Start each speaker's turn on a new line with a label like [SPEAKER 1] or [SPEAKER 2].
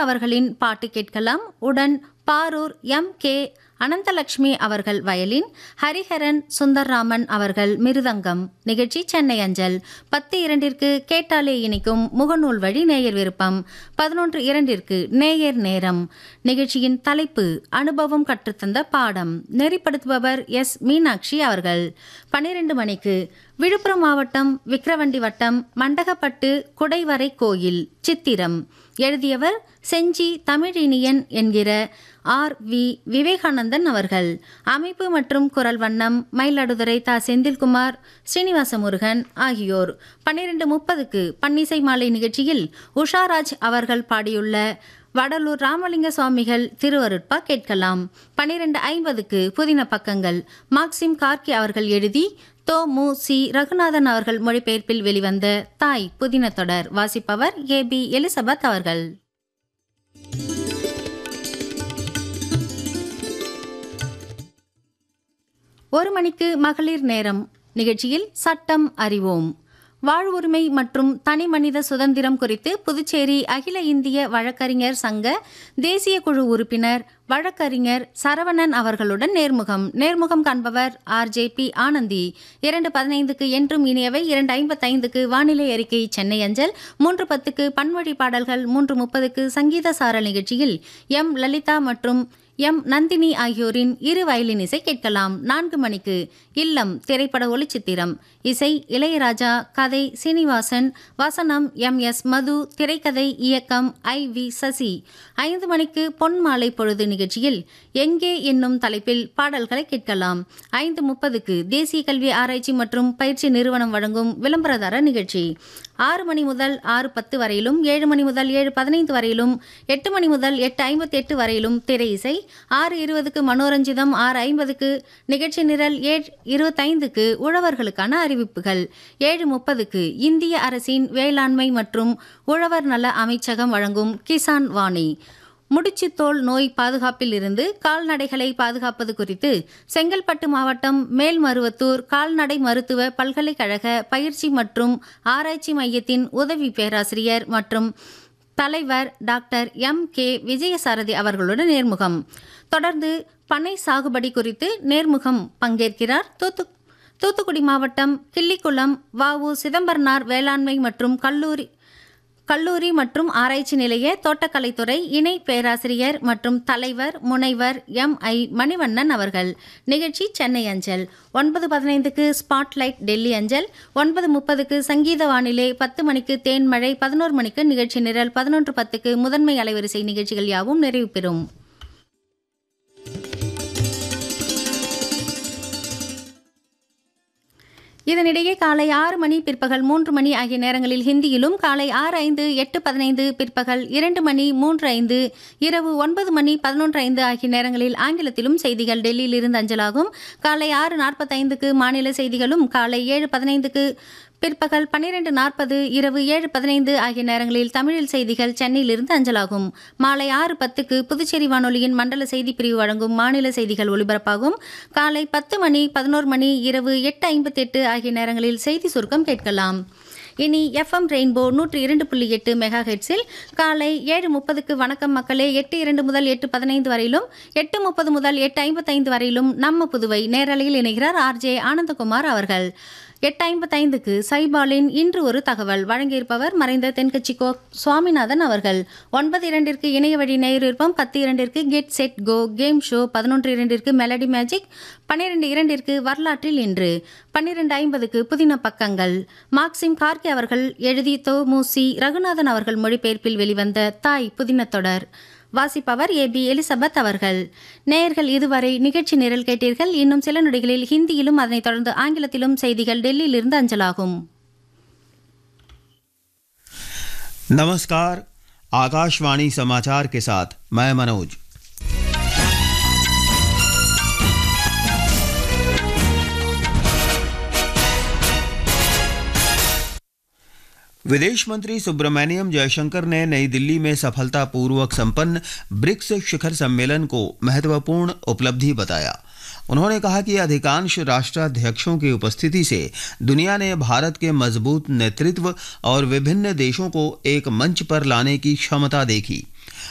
[SPEAKER 1] அவர்களின் பாட்டு கேட்கலாம் உடன் பாரூர் எம் கே அனந்தலட்சுமி அவர்கள் வயலின் ஹரிஹரன் சுந்தர்ராமன் அவர்கள் மிருதங்கம் நிகழ்ச்சி சென்னை அஞ்சல் பத்து இரண்டிற்கு கேட்டாலே இனிக்கும் முகநூல் வழி நேயர் விருப்பம் பதினொன்று இரண்டிற்கு நேயர் நேரம் நிகழ்ச்சியின் தலைப்பு அனுபவம் கற்றுத்தந்த பாடம் நெறிப்படுத்துபவர் எஸ் மீனாட்சி அவர்கள் பன்னிரண்டு மணிக்கு விழுப்புரம் மாவட்டம் விக்கிரவண்டி வட்டம் மண்டகப்பட்டு குடைவரை கோயில் சித்திரம் எழுதியவர் செஞ்சி தமிழினியன் என்கிற ஆர் வி விவேகானந்தன் அவர்கள் அமைப்பு மற்றும் குரல் வண்ணம் மயிலாடுதுறை தா செந்தில்குமார் ஸ்ரீனிவாச முருகன் ஆகியோர் பன்னிரண்டு முப்பதுக்கு பன்னிசை மாலை நிகழ்ச்சியில் உஷாராஜ் அவர்கள் பாடியுள்ள வடலூர் ராமலிங்க சுவாமிகள் திருவருட்பா கேட்கலாம் பன்னிரண்டு ஐம்பதுக்கு புதின பக்கங்கள் மார்க்சிம் கார்கி அவர்கள் எழுதி தோ மு சி ரகுநாதன் அவர்கள் மொழிபெயர்ப்பில் வெளிவந்த தாய் புதின தொடர் வாசிப்பவர் ஏ பி எலிசபெத் அவர்கள் ஒரு மணிக்கு மகளிர் நேரம் நிகழ்ச்சியில் சட்டம் அறிவோம் வாழ்வுரிமை மற்றும் தனி மனித சுதந்திரம் குறித்து புதுச்சேரி அகில இந்திய வழக்கறிஞர் சங்க தேசிய குழு உறுப்பினர் வழக்கறிஞர் சரவணன் அவர்களுடன் நேர்முகம் நேர்முகம் காண்பவர் ஆர் ஜே பி ஆனந்தி இரண்டு பதினைந்துக்கு என்றும் இனியவை இரண்டு ஐம்பத்தைந்துக்கு வானிலை அறிக்கை சென்னை அஞ்சல் மூன்று பத்துக்கு பன்மொழி பாடல்கள் மூன்று முப்பதுக்கு சங்கீத சாரல் நிகழ்ச்சியில் எம் லலிதா மற்றும் எம் நந்தினி ஆகியோரின் இரு வயலின் இசை கேட்கலாம் நான்கு மணிக்கு இல்லம் திரைப்பட ஒளிச்சித்திரம் இசை இளையராஜா கதை சீனிவாசன் வசனம் எம் எஸ் மது திரைக்கதை இயக்கம் ஐ வி சசி ஐந்து மணிக்கு பொன் மாலை பொழுது நிகழ்ச்சியில் எங்கே என்னும் தலைப்பில் பாடல்களை கேட்கலாம் ஐந்து முப்பதுக்கு தேசிய கல்வி ஆராய்ச்சி மற்றும் பயிற்சி நிறுவனம் வழங்கும் விளம்பரதார நிகழ்ச்சி ஆறு மணி முதல் ஆறு பத்து வரையிலும் ஏழு மணி முதல் ஏழு பதினைந்து வரையிலும் எட்டு மணி முதல் எட்டு ஐம்பத்தி எட்டு வரையிலும் திரை இசை ஆறு இருபதுக்கு மனோரஞ்சிதம் ஆறு ஐம்பதுக்கு நிகழ்ச்சி நிரல் ஏழு இருபத்தைந்துக்கு உழவர்களுக்கான அறிவிப்புகள் ஏழு முப்பதுக்கு இந்திய அரசின் வேளாண்மை மற்றும் உழவர் நல அமைச்சகம் வழங்கும் கிசான் வாணி முடிச்சுத்தோல் நோய் பாதுகாப்பில் இருந்து கால்நடைகளை பாதுகாப்பது குறித்து செங்கல்பட்டு மாவட்டம் மேல்மருவத்தூர் கால்நடை மருத்துவ பல்கலைக்கழக பயிற்சி மற்றும் ஆராய்ச்சி மையத்தின் உதவி பேராசிரியர் மற்றும் தலைவர் டாக்டர் எம் கே விஜயசாரதி அவர்களுடன் நேர்முகம் தொடர்ந்து பண்ணை சாகுபடி குறித்து நேர்முகம் பங்கேற்கிறார் தூத்து தூத்துக்குடி மாவட்டம் கிள்ளிக்குளம் வஉ சிதம்பரனார் வேளாண்மை மற்றும் கல்லூரி கல்லூரி மற்றும் ஆராய்ச்சி நிலைய தோட்டக்கலைத்துறை இணை பேராசிரியர் மற்றும் தலைவர் முனைவர் எம் ஐ மணிவண்ணன் அவர்கள் நிகழ்ச்சி சென்னை அஞ்சல் ஒன்பது பதினைந்துக்கு ஸ்பாட்லைட் டெல்லி அஞ்சல் ஒன்பது முப்பதுக்கு சங்கீத வானிலை பத்து மணிக்கு தேன்மழை பதினோரு மணிக்கு நிகழ்ச்சி நிரல் பதினொன்று பத்துக்கு முதன்மை அலைவரிசை நிகழ்ச்சிகள் யாவும் நிறைவு பெறும் இதனிடையே காலை ஆறு மணி பிற்பகல் மூன்று மணி ஆகிய நேரங்களில் ஹிந்தியிலும் காலை ஆறு ஐந்து எட்டு பதினைந்து பிற்பகல் இரண்டு மணி மூன்று ஐந்து இரவு ஒன்பது மணி பதினொன்று ஐந்து ஆகிய நேரங்களில் ஆங்கிலத்திலும் செய்திகள் டெல்லியில் இருந்து அஞ்சலாகும் காலை ஆறு நாற்பத்தைந்துக்கு மாநில செய்திகளும் காலை ஏழு பதினைந்துக்கு பிற்பகல் பன்னிரண்டு நாற்பது இரவு ஏழு பதினைந்து ஆகிய நேரங்களில் தமிழில் செய்திகள் சென்னையிலிருந்து அஞ்சலாகும் மாலை ஆறு பத்துக்கு புதுச்சேரி வானொலியின் மண்டல செய்தி பிரிவு வழங்கும் மாநில செய்திகள் ஒலிபரப்பாகும் காலை பத்து மணி பதினோரு மணி இரவு எட்டு ஐம்பத்தி எட்டு ஆகிய நேரங்களில் செய்தி சுருக்கம் கேட்கலாம் இனி எஃப்எம் ரெயின்போ நூற்றி இரண்டு புள்ளி எட்டு மெகா ஹெட்ஸில் காலை ஏழு முப்பதுக்கு வணக்கம் மக்களே எட்டு இரண்டு முதல் எட்டு பதினைந்து வரையிலும் எட்டு முப்பது முதல் எட்டு ஐம்பத்தைந்து வரையிலும் நம்ம புதுவை நேரலையில் இணைகிறார் ஆர்ஜே ஆனந்தகுமார் அவர்கள் எட்டு ஐம்பத்தைந்துக்கு சைபாலின் இன்று ஒரு தகவல் வழங்கியிருப்பவர் மறைந்த தென்கட்சி கோ சுவாமிநாதன் அவர்கள் ஒன்பது இரண்டிற்கு இணைய வழி நேயர் விருப்பம் பத்து இரண்டிற்கு get set go game show பதினொன்று இரண்டிற்கு மெலடி மேஜிக் பன்னிரெண்டு இரண்டிற்கு வரலாற்றில் இன்று பன்னிரெண்டு ஐம்பதுக்கு புதின பக்கங்கள் மார்க்சிம் கார்கி அவர்கள் எழுதி தோ மூசி ரகுநாதன் அவர்கள் மொழிபெயர்ப்பில் வெளிவந்த தாய் புதின தொடர் வாசிப்பவர் ஏ பி எலிசபெத் அவர்கள் நேயர்கள் இதுவரை நிகழ்ச்சி நிரல் கேட்டீர்கள் இன்னும் சில நொடிகளில் ஹிந்தியிலும் அதனைத் தொடர்ந்து ஆங்கிலத்திலும் செய்திகள் டெல்லியிலிருந்து அஞ்சலாகும்
[SPEAKER 2] नमस्कार आकाशवाणी समाचार के साथ मैं मनोज विदेश मंत्री सुब्रमण्यम जयशंकर ने नई दिल्ली में सफलतापूर्वक संपन्न ब्रिक्स शिखर सम्मेलन को महत्वपूर्ण उपलब्धि बताया उन्होंने कहा कि अधिकांश राष्ट्राध्यक्षों की उपस्थिति से दुनिया ने भारत के मजबूत नेतृत्व और विभिन्न देशों को एक मंच पर लाने की क्षमता देखी